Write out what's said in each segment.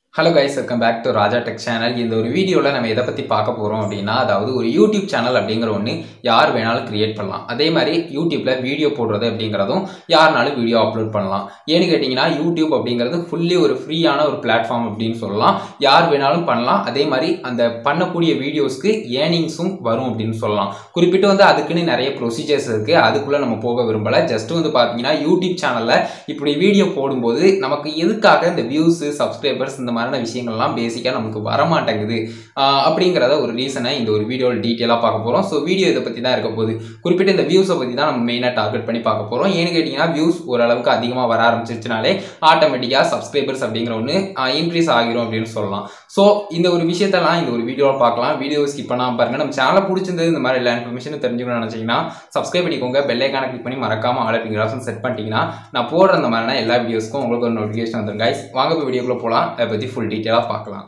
hello guys welcome back to Raja tech channel இந்த ஒரு வீடியோவில் நம்ம எதை பற்றி பார்க்க போகிறோம் அப்படின்னா அதாவது ஒரு யூடியூப் சேனல் அப்படிங்கிற ஒன்று யார் வேணாலும் கிரியேட் பண்ணலாம் அதே மாதிரி யூடியூப்பில் வீடியோ போடுறது அப்படிங்கிறதும் யாருனாலும் வீடியோ அப்லோட் பண்ணலாம் ஏன்னு கேட்டிங்கன்னா யூடியூப் அப்படிங்கிறது ஃபுல்லி ஒரு ஃப்ரீயான ஒரு பிளாட்ஃபார்ம் அப்படின்னு சொல்லலாம் யார் வேணாலும் பண்ணலாம் அதே மாதிரி அந்த பண்ணக்கூடிய வீடியோஸ்க்கு ஏர்னிங்ஸும் வரும் அப்படின்னு சொல்லலாம் குறிப்பிட்டு வந்து அதுக்குன்னு நிறைய ப்ரொசீஜர்ஸ் இருக்குது அதுக்குள்ளே நம்ம போக விரும்பலை ஜஸ்ட் வந்து பார்த்தீங்கன்னா யூடியூப் சேனலில் இப்படி வீடியோ போடும்போது நமக்கு எதுக்காக இந்த வியூஸு சப்ஸ்கிரைபர்ஸ் இந்த மாதிரியான விஷயங்கள்லாம் பேசிக்காக நமக்கு வரமாட்டேங்குது ஆஹ் அப்படிங்கிறத ஒரு ரீசனை இந்த ஒரு வீடியோவில் டீட்டெயிலாக பார்க்க போகிறோம் ஸோ வீடியோ இதை பற்றி தான் இருக்க போகுது குறிப்பிட்ட இந்த வியூஸை பற்றி தான் நம்ம மெயினாக டார்கெட் பண்ணி பார்க்க போகிறோம் ஏன்னு கேட்டிங்கன்னா வியூஸ் ஓரளவுக்கு அதிகமாக வர ஆரம்பிச்சிருச்சுனாலே ஆட்டோமேட்டிக்காக சப்ஸ்கிரைபர்ஸ் அப்படிங்கிற ஒன்று இன்க்ரீஸ் ஆகிரும் அப்படின்னு சொல்லலாம் ஸோ இந்த ஒரு விஷயத்தெல்லாம் இந்த ஒரு வீடியோவில் பார்க்கலாம் வீடியோ ஸ்கிப் பண்ணாமல் பாருங்கள் நம்ம சேனலை பிடிச்சிருந்தது இந்த மாதிரி எல்லா இன்ஃபர்மேஷனும் தெரிஞ்சுக்கணும்னு நினச்சிங்கன்னா சப்ஸ்கிரைப் பண்ணிக்கோங்க பெல்லைக்கான கிளிக் பண்ணி மறக்காமல் ஆல் அப்படிங்கிற ஆப்ஷன் செட் பண்ணிட்டீங்கன்னா நான் போடுற அந்த மாதிரியான எல்லா வீடியோஸ்க்கும் உங்களுக்கு ஒரு நோட்டிஃபிகேஷன் வந்துடும் கைஸ் வாங்க இப்போ வீடியோக்குள்ளே போகலாம் அதை பற்றி ஃபுல் டீட்டெயிலாக பார்க்கலாம்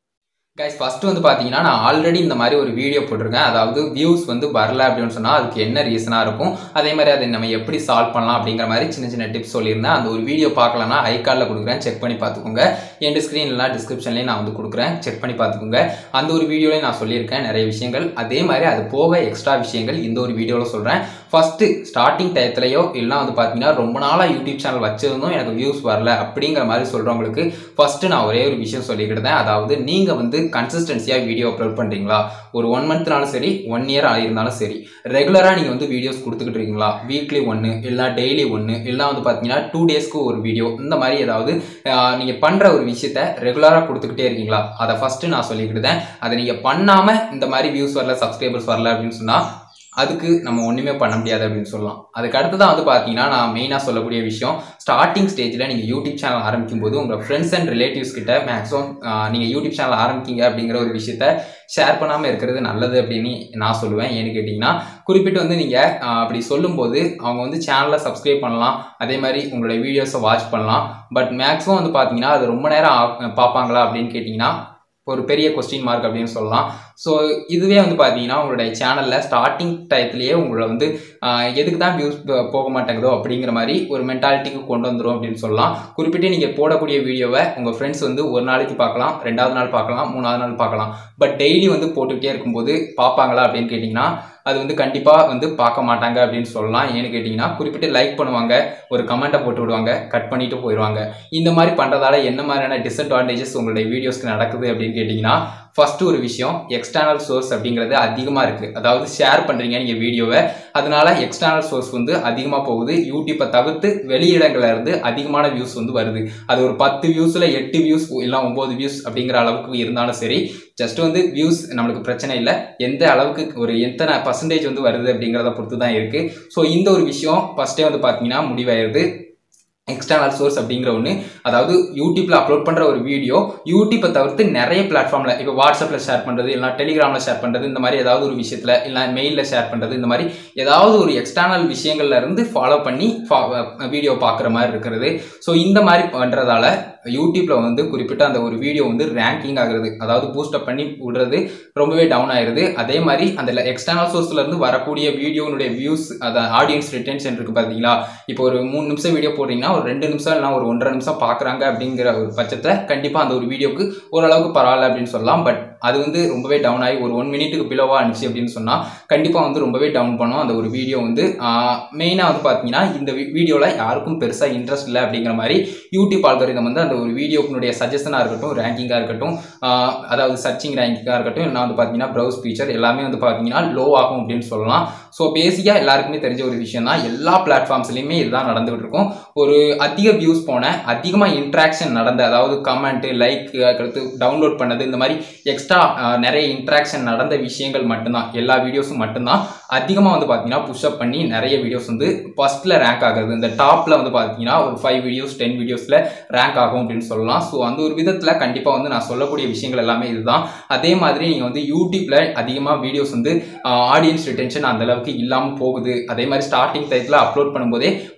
கைஸ் ஃபஸ்ட்டு வந்து பார்த்தீங்கன்னா நான் ஆல்ரெடி இந்த மாதிரி ஒரு வீடியோ போட்டிருக்கேன் அதாவது வியூஸ் வந்து வரல அப்படின்னு சொன்னால் அதுக்கு என்ன ரீசனாக இருக்கும் அதே மாதிரி அதை நம்ம எப்படி சால்வ் பண்ணலாம் அப்படிங்கிற மாதிரி சின்ன சின்ன டிப்ஸ் சொல்லியிருந்தேன் அந்த ஒரு வீடியோ பார்க்கலன்னா ஐ கார்டில் கொடுக்குறேன் செக் பண்ணி பார்த்துக்கோங்க என் ஸ்க்ரீன்லாம் டிஸ்கிரிப்ஷன்லேயும் நான் வந்து கொடுக்குறேன் செக் பண்ணி பார்த்துக்கோங்க அந்த ஒரு வீடியோலையும் நான் சொல்லியிருக்கேன் நிறைய விஷயங்கள் அதே மாதிரி அது போக எக்ஸ்ட்ரா விஷயங்கள் இந்த ஒரு வீடியோவில் சொல்கிறேன் ஃபஸ்ட்டு ஸ்டார்டிங் டயத்துலையோ இல்லைனா வந்து பார்த்தீங்கன்னா ரொம்ப நாளாக யூடியூப் சேனல் வச்சிருந்தோம் எனக்கு வியூஸ் வரல அப்படிங்கிற மாதிரி சொல்கிறவங்களுக்கு ஃபஸ்ட்டு நான் ஒரே ஒரு விஷயம் சொல்லிக்கிட்டேன் அதாவது நீங்கள் வந்து கன்சிஸ்டன்சியாக வீடியோ அப்லோட் பண்ணுறீங்களா ஒரு ஒன் மந்த்னாலும் சரி ஒன் இயர் ஆகியிருந்தாலும் சரி ரெகுலராக நீங்கள் வந்து வீடியோஸ் கொடுத்துக்கிட்டு இருக்கீங்களா வீக்லி ஒன்று இல்லை டெய்லி ஒன்று இல்லை வந்து பார்த்தீங்கன்னா டூ டேஸ்க்கு ஒரு வீடியோ இந்த மாதிரி ஏதாவது நீங்கள் பண்ணுற ஒரு விஷயத்த ரெகுலராக கொடுத்துக்கிட்டே இருக்கீங்களா அதை ஃபஸ்ட்டு நான் சொல்லிக்கிட்டேன் அதை நீங்கள் பண்ணாமல் இந்த மாதிரி வியூஸ் வரல சப்ஸ்கிரைபர்ஸ் வரல அப்படின்னு சொன்னால் அதுக்கு நம்ம ஒன்றுமே பண்ண முடியாது அப்படின்னு சொல்லலாம் அதுக்கு அடுத்து தான் வந்து பார்த்தீங்கன்னா நான் மெயினாக சொல்லக்கூடிய விஷயம் ஸ்டார்டிங் ஸ்டேஜில் நீங்கள் யூடியூப் சேனல் ஆரம்பிக்கும் போது உங்கள் ஃப்ரெண்ட்ஸ் அண்ட் ரிலேட்டிவ்ஸ் கிட்ட மேக்ஸிமம் நீங்கள் யூடியூப் சேனல் ஆரம்பிக்கிங்க அப்படிங்கிற ஒரு விஷயத்த ஷேர் பண்ணாமல் இருக்கிறது நல்லது அப்படின்னு நான் சொல்லுவேன் ஏன்னு கேட்டிங்கன்னா குறிப்பிட்டு வந்து நீங்கள் அப்படி சொல்லும்போது அவங்க வந்து சேனலை சப்ஸ்கிரைப் பண்ணலாம் அதே மாதிரி உங்களுடைய வீடியோஸை வாட்ச் பண்ணலாம் பட் மேக்ஸிமம் வந்து பார்த்தீங்கன்னா அது ரொம்ப நேரம் பார்ப்பாங்களா அப்படின்னு கேட்டிங்கன்னா ஒரு பெரிய கொஸ்டின் மார்க் அப்படின்னு சொல்லலாம் ஸோ இதுவே வந்து பார்த்தீங்கன்னா உங்களுடைய சேனலில் ஸ்டார்டிங் டயத்துலேயே உங்களை வந்து எதுக்கு தான் வியூஸ் போக மாட்டேங்குதோ அப்படிங்கிற மாதிரி ஒரு மென்டாலிட்டிக்கு கொண்டு வந்துடும் அப்படின்னு சொல்லலாம் குறிப்பிட்டு நீங்கள் போடக்கூடிய வீடியோவை உங்கள் ஃப்ரெண்ட்ஸ் வந்து ஒரு நாளைக்கு பார்க்கலாம் ரெண்டாவது நாள் பார்க்கலாம் மூணாவது நாள் பார்க்கலாம் பட் டெய்லி வந்து போட்டுக்கிட்டே இருக்கும்போது பார்ப்பாங்களா அப்படின்னு கேட்டிங்கன்னா அது வந்து கண்டிப்பாக வந்து பார்க்க மாட்டாங்க அப்படின்னு சொல்லலாம் ஏன்னு கேட்டிங்கன்னா குறிப்பிட்டு லைக் பண்ணுவாங்க ஒரு கமெண்ட்டை போட்டு விடுவாங்க கட் பண்ணிட்டு போயிடுவாங்க இந்த மாதிரி பண்ணுறதால என்ன மாதிரியான டிஸ்அட்வான்டேஜஸ் உங்களுடைய வீடியோஸ்க்கு நடக்குது அப்படின்னு கேட்டிங்கன்னா ஃபஸ்ட்டு ஒரு விஷயம் எக்ஸ்டர்னல் சோர்ஸ் அப்படிங்கிறது அதிகமாக இருக்குது அதாவது ஷேர் பண்ணுறீங்க நீங்கள் வீடியோவை அதனால எக்ஸ்டர்னல் சோர்ஸ் வந்து அதிகமாக போகுது யூடியூப்பை தவிர்த்து வெளியிடங்கள்ல இருந்து அதிகமான வியூஸ் வந்து வருது அது ஒரு பத்து வியூஸில் எட்டு வியூஸ் இல்லை ஒம்பது வியூஸ் அப்படிங்கிற அளவுக்கு இருந்தாலும் சரி ஜஸ்ட் வந்து வியூஸ் நம்மளுக்கு பிரச்சனை இல்லை எந்த அளவுக்கு ஒரு எத்தனை பர்சன்டேஜ் வந்து வருது அப்படிங்கிறத பொறுத்து தான் இருக்குது ஸோ இந்த ஒரு விஷயம் ஃபஸ்ட்டே வந்து பார்த்தீங்கன்னா முடிவாயிருது எக்ஸ்டர்னல் சோர்ஸ் அப்படிங்கிற ஒன்று அதாவது யூடியூப்பில் அப்லோட் பண்ணுற ஒரு வீடியோ யூடியூப்பை தவிர்த்து நிறைய பிளாட்ஃபார்மில் இப்போ வாட்ஸ்அப்பில் ஷேர் பண்ணுறது இல்லை டெலிகிராமில் ஷேர் பண்ணுறது இந்த மாதிரி ஏதாவது ஒரு விஷயத்தில் இல்லை மெயிலில் ஷேர் பண்ணுறது இந்த மாதிரி ஏதாவது ஒரு எக்ஸ்டர்னல் விஷயங்கள்ல இருந்து ஃபாலோ பண்ணி வீடியோ பார்க்குற மாதிரி இருக்கிறது ஸோ இந்த மாதிரி பண்ணுறதால யூடியூப்பில் வந்து குறிப்பிட்ட அந்த ஒரு வீடியோ வந்து ரேங்கிங் ஆகுறது அதாவது பூஸ்டப் பண்ணி விடுறது ரொம்பவே டவுன் ஆயிடுது அதே மாதிரி அந்த எக்ஸ்டர்னல் சோர்ஸ்லேருந்து வரக்கூடிய வீடியோனுடைய வியூஸ் அதை ஆடியன்ஸ் ரிட்டென்ஷன் இருக்குது பார்த்தீங்களா இப்போ ஒரு மூணு நிமிஷம் வீடியோ போடுறீங்கன்னா ஒரு ரெண்டு நிமிஷம் இல்லைனா ஒரு ஒன்றரை நிமிஷம் பார்க்குறாங்க அப்படிங்கிற ஒரு பட்சத்தை கண்டிப்பாக அந்த ஒரு வீடியோக்கு ஓரளவுக்கு பரவாயில்ல அப்படின்னு சொல்லலாம் பட் அது வந்து ரொம்பவே டவுன் ஆகி ஒரு ஒன் மினிட்டுக்கு பிலோவாக இருந்துச்சு அப்படின்னு சொன்னால் கண்டிப்பாக வந்து ரொம்பவே டவுன் பண்ணும் அந்த ஒரு வீடியோ வந்து மெயினாக வந்து பார்த்தீங்கன்னா இந்த வீடியோவில் யாருக்கும் பெருசாக இன்ட்ரெஸ்ட் இல்லை அப்படிங்கிற மாதிரி யூடியூப் ஆல்கரிதம் வந்து அந்த ஒரு வீடியோனுடைய சஜஷனாக இருக்கட்டும் ரேங்கிங்காக இருக்கட்டும் அதாவது சர்ச்சிங் ரேங்கிங்காக இருக்கட்டும் இல்லை வந்து பார்த்தீங்கன்னா ப்ரௌஸ் ஃபீச்சர் எல்லாமே வந்து பார்த்தீங்கன்னா லோ ஆகும் அப்படின்னு சொல்லலாம் ஸோ பேசிக்காக எல்லாருக்குமே தெரிஞ்ச ஒரு விஷயம் தான் எல்லா பிளாட்ஃபார்ம்ஸ்லையுமே இதுதான் நடந்துகிட்டு இருக்கும் ஒரு அதிக வியூஸ் போன அதிகமாக இன்ட்ராக்ஷன் நடந்த அதாவது கமெண்ட்டு லைக் அடுத்து டவுன்லோட் பண்ணது இந்த மாதிரி எக்ஸ்ட்ரா நிறைய இன்ட்ராக்ஷன் நடந்த விஷயங்கள் மட்டும்தான் எல்லா வீடியோஸும் மட்டும்தான் அதிகமாக வந்து பார்த்தீங்கன்னா புஷ்அப் பண்ணி நிறைய வீடியோஸ் வந்து ஃபஸ்ட்டில் ரேங்க் ஆகுது இந்த டாப்பில் வந்து பார்த்தீங்கன்னா ஒரு ஃபைவ் வீடியோஸ் டென் வீடியோஸில் ரேங்க் ஆகும் அப்படின்னு சொல்லலாம் ஸோ அந்த ஒரு விதத்தில் கண்டிப்பாக வந்து நான் சொல்லக்கூடிய விஷயங்கள் எல்லாமே இதுதான் அதே மாதிரி நீங்கள் வந்து யூடியூப்பில் அதிகமாக வீடியோஸ் வந்து ஆடியன்ஸ் ரிட்டென்ஷன் அந்த அளவுக்கு இல்லாமல் போகுது அதே மாதிரி ஸ்டார்டிங் டயத்தில் அப்லோட் பண்ணும்போதே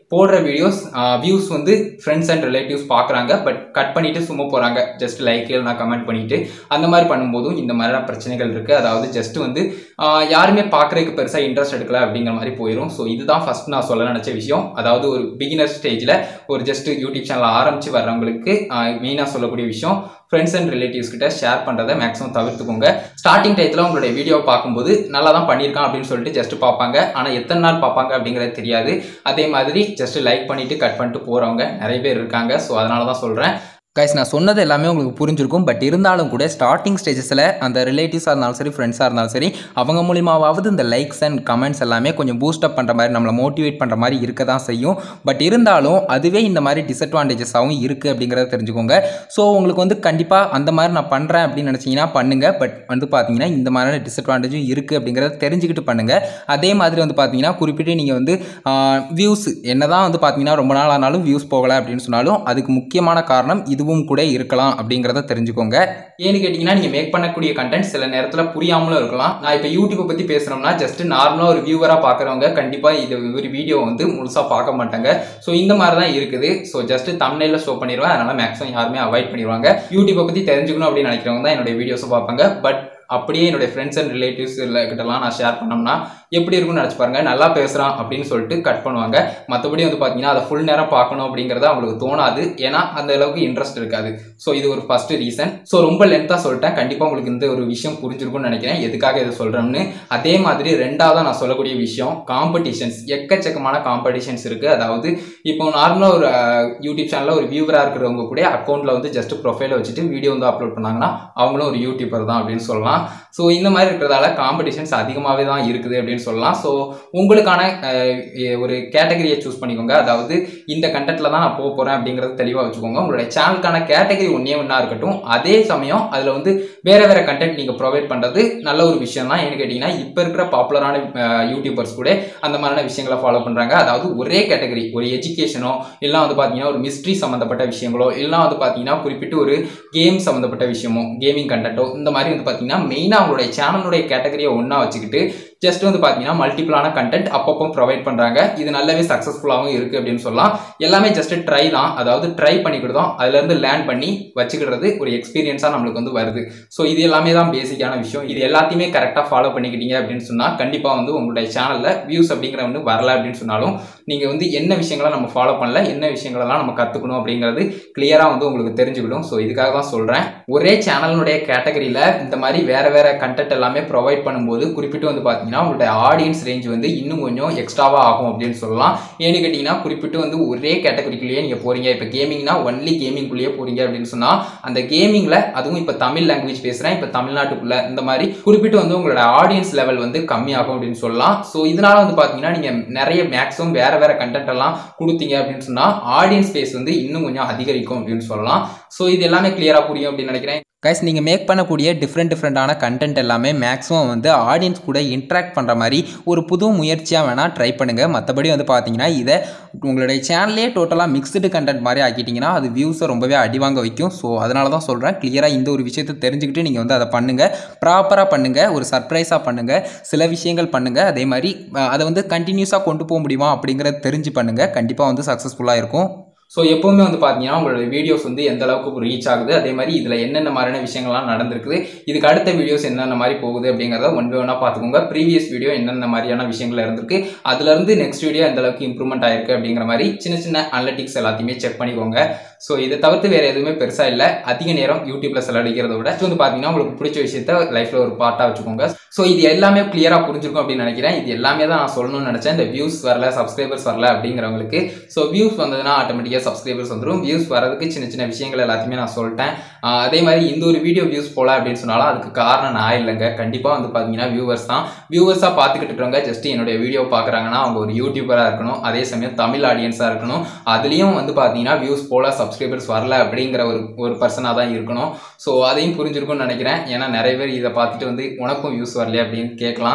போடுற வீடியோஸ் வியூஸ் வந்து ஃப்ரெண்ட்ஸ் அண்ட் ரிலேட்டிவ்ஸ் பார்க்குறாங்க பட் கட் பண்ணிட்டு சும்மா போகிறாங்க ஜஸ்ட் லைக் நான் கமெண்ட் பண்ணிட்டு அந்த மாதிரி பண்ணும்போதும் இந்த மாதிரியான பிரச்சனைகள் இருக்குது அதாவது ஜஸ்ட் வந்து ஆஹ் யாருமே பார்க்குறதுக்கு பெருசாக இன்ட்ரெஸ்ட் எடுக்கல அப்படிங்கிற மாதிரி போயிடும் ஸோ இதுதான் ஃபர்ஸ்ட் நான் சொல்ல நினச்ச விஷயம் அதாவது ஒரு பிகினர் ஸ்டேஜில் ஒரு ஜஸ்ட் யூடியூப் சேனல் ஆரம்பித்து வர்றவங்களுக்கு மெயினாக சொல்லக்கூடிய விஷயம் ஃப்ரெண்ட்ஸ் அண்ட் ரிலேட்டிவ்ஸ் கிட்ட ஷேர் பண்ணுறதை மேக்ஸிமம் தவிர்த்துக்கோங்க ஸ்டார்டிங் டயத்தில் உங்களுடைய வீடியோ பார்க்கும்போது நல்லா தான் பண்ணியிருக்கான் அப்படின்னு சொல்லிட்டு ஜஸ்ட் பார்ப்பாங்க ஆனால் எத்தனை நாள் பார்ப்பாங்க அப்படிங்கிறது தெரியாது அதே மாதிரி ஜஸ்ட் லைக் பண்ணிட்டு கட் பண்ணிட்டு போகிறவங்க நிறைய பேர் இருக்காங்க ஸோ அதனால தான் சொல்கிறேன் கைஸ் நான் சொன்னது எல்லாமே உங்களுக்கு புரிஞ்சிருக்கும் பட் இருந்தாலும் கூட ஸ்டார்டிங் ஸ்டேஜஸில் அந்த ரிலேட்டிவ்ஸாக இருந்தாலும் சரி ஃப்ரெண்ட்ஸாக இருந்தாலும் சரி அவங்க மூலியமாவது இந்த லைக்ஸ் அண்ட் கமெண்ட்ஸ் எல்லாமே கொஞ்சம் பூஸ்டப் பண்ணுற மாதிரி நம்மளை மோட்டிவேட் பண்ணுற மாதிரி இருக்க தான் செய்யும் பட் இருந்தாலும் அதுவே இந்த மாதிரி டிஸ்அட்வான்டேஜஸாகவும் இருக்குது அப்படிங்கிறத தெரிஞ்சுக்கோங்க ஸோ உங்களுக்கு வந்து கண்டிப்பாக அந்த மாதிரி நான் பண்ணுறேன் அப்படின்னு நினச்சிங்கன்னா பண்ணுங்கள் பட் வந்து பார்த்தீங்கன்னா இந்த மாதிரியான டிஸ்அட்வான்டேஜும் இருக்குது அப்படிங்கிறத தெரிஞ்சுக்கிட்டு பண்ணுங்கள் அதே மாதிரி வந்து பார்த்தீங்கன்னா குறிப்பிட்டு நீங்கள் வந்து வியூஸ் என்ன தான் வந்து பார்த்தீங்கன்னா ரொம்ப நாள் ஆனாலும் வியூஸ் போகலை அப்படின்னு சொன்னாலும் அதுக்கு முக்கியமான காரணம் இதுவும் கூட இருக்கலாம் அப்படிங்கிறத தெரிஞ்சுக்கோங்க ஏன்னு கேட்டிங்கன்னா நீங்கள் மேக் பண்ணக்கூடிய கண்டென்ட் சில நேரத்தில் புரியாமலும் இருக்கலாம் நான் இப்போ யூடியூப்பை பற்றி பேசுகிறோம்னா ஜஸ்ட் நார்மலாக ஒரு வியூவராக பார்க்குறவங்க கண்டிப்பாக இது ஒரு வீடியோ வந்து முழுசாக பார்க்க மாட்டாங்க ஸோ இந்த மாதிரி தான் இருக்குது ஸோ ஜஸ்ட் தமிழில் ஷோ பண்ணிடுவேன் அதனால் மேக்ஸிமம் யாருமே அவாய்ட் பண்ணிடுவாங்க யூடியூப்பை பற்றி தெரிஞ்சுக்கணும் அப்படின்னு நினைக்கிறவங்க தான் என்னுடைய வீடியோஸை பார்ப்பாங்க பட் அப்படியே என்னுடைய ஃப்ரெண்ட்ஸ் அண்ட் ரிலேட்டிவ்ஸ் கிட்டலாம் நான் ஷேர் பண்ணோம்னா எப்படி இருக்கும்னு நினச்சி பாருங்க நல்லா பேசுகிறான் அப்படின்னு சொல்லிட்டு கட் பண்ணுவாங்க மற்றபடி வந்து பார்த்தீங்கன்னா அதை ஃபுல் நேரம் பார்க்கணும் அப்படிங்கிறது அவங்களுக்கு தோணாது ஏன்னா அந்த அளவுக்கு இன்ட்ரெஸ்ட் இருக்காது ஸோ இது ஒரு ஃபர்ஸ்ட் ரீசன் ஸோ ரொம்ப லென்த்தாக சொல்லிட்டேன் கண்டிப்பாக உங்களுக்கு இந்த ஒரு விஷயம் புரிஞ்சிருக்கும்னு நினைக்கிறேன் எதுக்காக இதை சொல்கிறோம்னு அதே மாதிரி ரெண்டாவதாக நான் சொல்லக்கூடிய விஷயம் காம்படிஷன்ஸ் எக்கச்சக்கமான காம்படிஷன்ஸ் இருக்குது அதாவது இப்போ நார்மலாக ஒரு யூடியூப் சேனலில் ஒரு வியூவராக இருக்கிறவங்க கூட அக்கௌண்ட்டில் வந்து ஜஸ்ட் ப்ரொஃபைலை வச்சுட்டு வீடியோ வந்து அப்லோட் பண்ணாங்கன்னா அவங்களும் ஒரு யூடியூபர் தான் அப்படின்னு சொல்லலாம் ஸோ இந்த மாதிரி இருக்கிறதால காம்படிஷன்ஸ் அதிகமாகவே தான் இருக்குது அப்படின்னு சொல்லலாம் ஸோ உங்களுக்கான அஹ், எ- ஒரு கேட்டகரியை சூஸ் பண்ணிக்கோங்க அதாவது இந்த கண்டென்ட்டில் தான் நான் போக போகிறேன் அப்படிங்கிறது தெளிவாக வச்சுக்கோங்க உங்களுடைய சேனலுக்கான கேட்டகரி ஒன்றே ஒன்றா இருக்கட்டும் அதே சமயம் அதில் வந்து வேற வேற கண்டென்ட் நீங்கள் ப்ரொவைட் பண்ணுறது நல்ல ஒரு விஷயம் தான் ஏன்னு கேட்டிங்கன்னா இப்போ இருக்கிற பாப்புலரான யூடியூபர்ஸ் கூட அந்த மாதிரியான விஷயங்களை ஃபாலோ பண்ணுறாங்க அதாவது ஒரே கேட்டகரி ஒரு எஜுகேஷனோ இல்லை வந்து பார்த்தீங்கன்னா ஒரு மிஸ்ட்ரி சம்மந்தப்பட்ட விஷயங்களோ இல்லை வந்து பார்த்தீங்கன்னா குறிப்பிட்டு ஒரு கேம் சம்மந்தப்பட்ட விஷயமோ கேமிங் கண்டென்ட்டோ இந்த மாதிரி வந்து பார்த்தீங்கன்னா மெயினாக அவங்களுடைய சேனலுடைய கேட்டகரியை ஒன்றா வச்சுக்கிட்டு ஜஸ்ட் வந்து பார்த்தீங்கன்னா மல்டிபிளான கண்டென்ட் அப்பப்போ ப்ரொவைட் பண்ணுறாங்க இது நல்லாவே சக்ஸஸ்ஃபுல்லாகவும் இருக்குது அப்படின்னு சொல்லலாம் எல்லாமே ஜஸ்ட் ட்ரை தான் அதாவது ட்ரை பண்ணிக்கிட்டோம் அதுலேருந்து லேர்ன் பண்ணி வச்சுக்கிறது ஒரு எக்ஸ்பீரியன்ஸாக நம்மளுக்கு வந்து வருது ஸோ இது எல்லாமே தான் பேசிக்கான விஷயம் இது எல்லாத்தையுமே கரெக்டாக ஃபாலோ பண்ணிக்கிட்டீங்க அப்படின்னு சொன்னால் கண்டிப்பாக வந்து உங்களுடைய சேனலில் வியூஸ் அப்படிங்கிற வந்து வரல அப்படின்னு சொன்னாலும் நீங்கள் வந்து என்ன விஷயங்களை நம்ம ஃபாலோ பண்ணல என்ன விஷயங்களெல்லாம் நம்ம கற்றுக்கணும் அப்படிங்கிறது கிளியராக வந்து உங்களுக்கு தெரிஞ்சுக்கிடும் ஸோ இதுக்காக தான் சொல்கிறேன் ஒரே சேனலினுடைய கேட்டகரியில் இந்த மாதிரி வேறு வேறு கண்டென்ட் எல்லாமே ப்ரொவைட் பண்ணும்போது குறிப்பிட்டு வந்து பார்த்தீங்கன்னா உங்களுடைய ஆடியன்ஸ் ரேஞ்ச் வந்து இன்னும் கொஞ்சம் எக்ஸ்ட்ராவாக ஆகும் அப்படின்னு சொல்லலாம் ஏன்னு கேட்டிங்கன்னா குறிப்பிட்டு வந்து ஒரே கேட்டகரிக்குள்ளேயே நீங்கள் போகிறீங்க இப்போ கேமிங்னா ஒன்லி கேமிங்குள்ளேயே போகிறீங்க அப்படின்னு சொன்னால் அந்த கேமிங்கில் அதுவும் இப்போ தமிழ் லாங்குவேஜ் பேசுகிறேன் இப்போ தமிழ்நாட்டுக்குள்ளே இந்த மாதிரி குறிப்பிட்டு வந்து உங்களோட ஆடியன்ஸ் லெவல் வந்து கம்மியாகும் அப்படின்னு சொல்லலாம் ஸோ இதனால வந்து பார்த்தீங்கன்னா நீங்கள் நிறைய மேக்ஸிமம் வேற வேற கண்டென்ட் எல்லாம் கொடுத்தீங்க அப்படின்னு சொன்னால் ஆடியன்ஸ் பேஸ் வந்து இன்னும் கொஞ்சம் அதிகரிக்கும் அப்படின்னு சொல்லலாம் ஸோ இது எல்லாமே கிளியராக புரியும் அப்படின்னு நினைக்கிறேன் கைஸ் நீங்கள் மேக் பண்ணக்கூடிய டிஃப்ரெண்ட் டிஃப்ரெண்ட்டான கண்டென்ட் எல்லாமே மேக்ஸிமம் வந்து ஆடியன்ஸ் கூட இன்ட்ராக்ட் பண்ணுற மாதிரி ஒரு புது முயற்சியாக வேணால் ட்ரை பண்ணுங்கள் மற்றபடி வந்து பார்த்தீங்கன்னா இதை உங்களுடைய சேனல்லே டோட்டலாக மிக்ஸ்டு கண்டென்ட் மாதிரி ஆக்கிட்டிங்கன்னா அது வியூஸை ரொம்பவே அடிவாங்க வைக்கும் ஸோ அதனால தான் சொல்கிறேன் கிளியராக இந்த ஒரு விஷயத்தை தெரிஞ்சுக்கிட்டு நீங்கள் வந்து அதை பண்ணுங்கள் ப்ராப்பராக பண்ணுங்கள் ஒரு சர்ப்ரைஸாக பண்ணுங்கள் சில விஷயங்கள் பண்ணுங்கள் அதே மாதிரி அஹ், அதை வந்து கண்டினியூஸாக கொண்டு போக முடியுமா அப்படிங்கிறத தெரிஞ்சு பண்ணுங்கள் கண்டிப்பாக வந்து சக்ஸஸ்ஃபுல்லாக இருக்கும் ஸோ எப்பவுமே வந்து பார்த்தீங்கன்னா உங்களோட வீடியோஸ் வந்து எந்த அளவுக்கு ரீச் ஆகுது அதே மாதிரி இதில் என்னென்ன மாதிரியான விஷயங்கள்லாம் நடந்திருக்குது இதுக்கு அடுத்த வீடியோஸ் என்னென்ன மாதிரி போகுது அப்படிங்கிறத ஒன் பை ஒன்னாக பார்த்துக்கோங்க ப்ரீவியஸ் வீடியோ என்னென்ன மாதிரியான விஷயங்கள் இருந்திருக்கு அதுலேருந்து நெக்ஸ்ட் வீடியோ எந்த அளவுக்கு இம்ப்ரூவ்மெண்ட் ஆயிருக்கு அப்படிங்கிற மாதிரி சின்ன சின்ன அனலிட்டிக்ஸ் எல்லாத்தையுமே செக் பண்ணிக்கோங்க ஸோ இதை தவிர்த்து வேறு எதுவுமே பெருசாக இல்லை அதிக நேரம் யூடியூப்ல செலவழிக்கிறத விட இது வந்து பார்த்தீங்கன்னா உங்களுக்கு பிடிச்ச விஷயத்த லைஃப்பில் ஒரு பார்ட்டாக வச்சுக்கோங்க ஸோ இது எல்லாமே கிளியராக புரிஞ்சிருக்கும் அப்படின்னு நினைக்கிறேன் இது எல்லாமே தான் நான் சொல்லணும்னு நினச்சேன் இந்த வியூஸ் வரல சப்ஸ்கிரைபர்ஸ் வரல அப்படிங்கிறவங்களுக்கு ஸோ வியூஸ் வந்ததுன்னா ஆட்டோமேட்டிக்காக சப்ஸ்கிரைபர்ஸ் வந்துடும் வியூஸ் வரதுக்கு சின்ன சின்ன விஷயங்கள் எல்லாத்தையுமே நான் சொல்லிட்டேன் ஆஹ் அதே மாதிரி இந்த ஒரு வீடியோ வியூஸ் போல அப்படின்னு சொன்னாலும் அதுக்கு காரணம் நான் இல்லைங்க கண்டிப்பாக வந்து பார்த்தீங்கன்னா வியூவர்ஸ் தான் வியூவர்ஸாக பார்த்துக்கிட்டு இருக்கிறவங்க ஜஸ்ட் என்னுடைய வீடியோ பார்க்குறாங்கன்னா அவங்க ஒரு யூடியூபராக இருக்கணும் அதே சமயம் தமிழ் ஆடியன்ஸாக இருக்கணும் அதுலேயும் வந்து பார்த்தீங்கன்னா வியூஸ் போல சப்ஸ்கிரைபர்ஸ் வரல அப்படிங்கிற ஒரு ஒரு பர்சனாக தான் இருக்கணும் ஸோ அதையும் புரிஞ்சிருக்கும்னு நினைக்கிறேன் ஏன்னா நிறைய பேர் இதை பார்த்துட்டு வந்து உனக்கும் வியூஸ் வரலையே அப்படின்னு கேட்கலாம்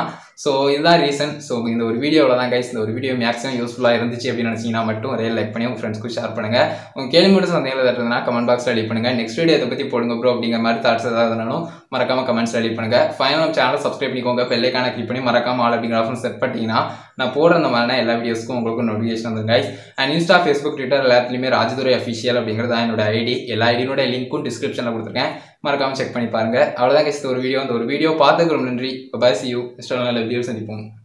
ஸோ இதுதான் ரீசன் ஸோ இந்த ஒரு வீடியோவில் தான் கைஸ் இந்த ஒரு வீடியோ மேக்ஸிமம் யூஸ்ஃபுல்லாக இருந்துச்சு அப்படின்னு நினச்சிங்கன்னா மட்டும் ஒரே லைக் பண்ணி உங்கள் ஃப்ரெண்ட்ஸ்க்கு ஷேர் பண்ணுங்கள் உங்கள் கேள்வி மட்டும் சந்தேகங்கள் ஏதாவது இருந்ததுன்னா கமெண்ட் பாக்ஸில் ரெடி பண்ணுங்கள் நெக்ஸ்ட் வீடியோ இதை பற்றி போடுங்க ப்ரோ அப்படிங்கிற மாதிரி தாட்ஸ் ஏதாவது இருந்தாலும் மறக்காம கமெண்ட்ஸ் ரெடி பண்ணுங்கள் ஃபைனல் சேனலை சப்ஸ்கிரைப் பண்ணிக்கோங்க பெல்லைக்கான கிளிக் பண்ணி மறக்காம ஆல் அப்படிங்கிற ஆப்ஷன் செட் பண்ணிட்டீங்கன்னா நான் போடுற அந்த மாதிரியான எல்லா வீடியோஸ்க்கும் உங்களுக்கு நோட்டிஃபிகேஷன் வந்து guys and Insta Facebook Twitter எல்லாத்துலேயுமே ராஜதுரை அஃபிஷியல் அப்படிங்கிறது தான் என்னோட ஐடி எல்லா ஐடியோட லிங்க்கும் டிஸ்கிரிப்ஷனில் கொடுத்துருக்கேன் மறக்காம செக் பண்ணி பாருங்க அவ்வளோதான் கைஸ் ஒரு வீடியோ அந்த ஒரு வீடியோ பார்த்துக்கு ரொம்ப நன்றி பாய் சி யூ நல்ல வீடியோ சந்திப்போம்